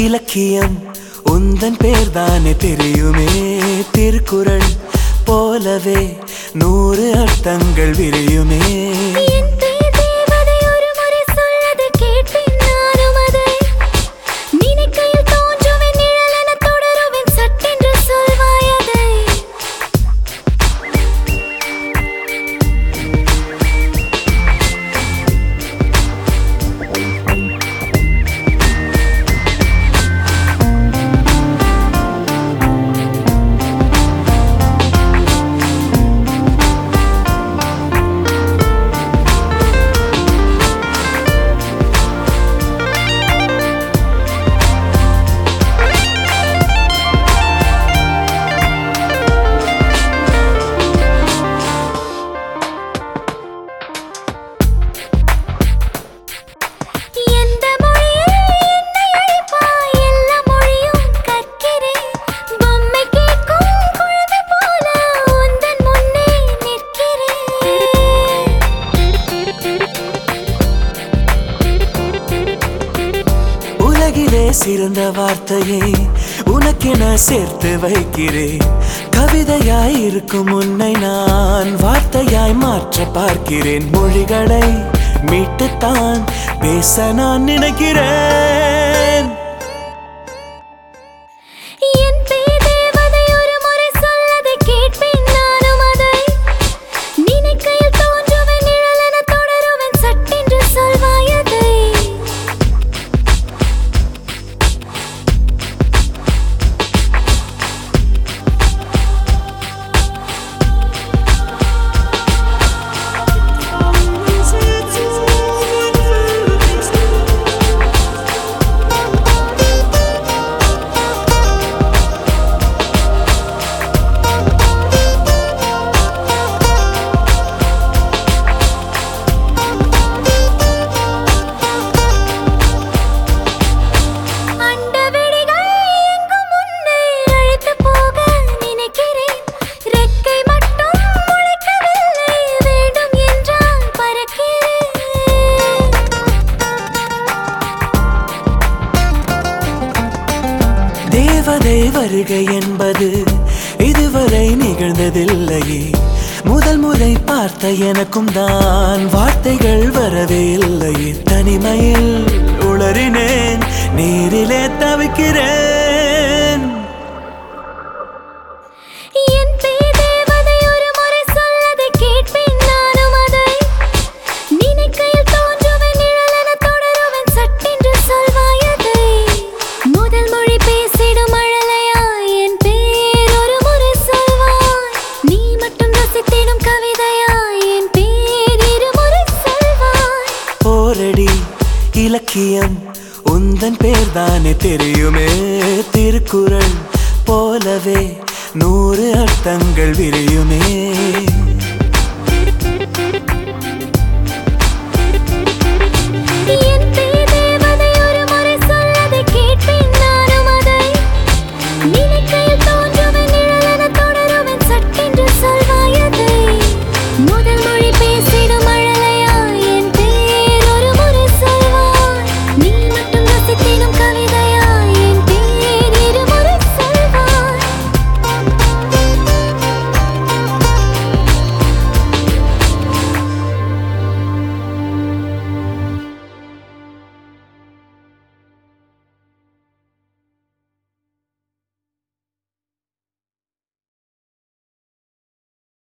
இலக்கியம் உந்தன் பேர்தானே தெரியுமே திருக்குறள் போலவே நூறு அர்த்தங்கள் விரியுமே என் பேர் தேவதை ஒரு முறை சொல்லது கேட்பேன் நானும் அதை நினைக்கையில் தோன்றுவேன் நிழலென தொடருவேன் சட்டென்று சொல்வாய் அதை எந்த மொழியில் என்னை அழைப்பாய் எல்லா மொழியும் கற்கிறேன் பொம்மை கேட்கும் குழந்தை போல உந்தன் முன்னே நிற்கிறேன் உலகிலே சிறந்த வார்த்தையை உனக்கென சேர்த்து வைக்கிறேன் கவிதையாய் இருக்கும் உன்னை நான் வார்த்தையாய் மாற்ற பார்க்கிறேன் மொழிகளை மீட்டுத்தான் பேச நான் நினைக்கிறேன் என் பேர் தேவதை ஒரு முறை சொல்லதை கேட்பேன் நானும் அதை நினைக்கையில் தோன்றுவேன் நிழலென தொடருவேன் சட்டென்று சொல்வாய் அதை அண்டவெளிகள் எங்கும் உன்னை அழைத்துப் போக நினைக்கிறேன். ரெக்கை மட்டும் முளைக்கவில்லை, வேண்டும் என்றால் பறக்கிறேன். தேவதை வருகை என்பது இதுவரை நிகழ்ந்ததில்லையே முதல் முறை பார்த்த எனக்கும் தான் வார்த்தைகள் வரவே இல்லையே தனிமையில் உளறினேன் நீரிலே தவிக்கிறேன் என் பேர் தேவதை ஒரு முறை சொல்லதை கேட்பேன் நானும் அதை. நினைக்கையில் தோன்றுவேன் நிழலென தொடருவேன் சட்டென்று சொல்வாய் அதை. முதல் மொழி பேசிடும் அழலையாய் என் பேர் ஒரு முறை சொல்வாய். நீ மட்டும் ரசித்திடும் கவிதையாய் என் பேர் இருமுறை சொல்வாய். போரடி இலக்கியம் உந்தன் பேர்தானே தெரியுமே திருக்குறள் போலவே நூறு அர்த்தங்கள் விரியுமே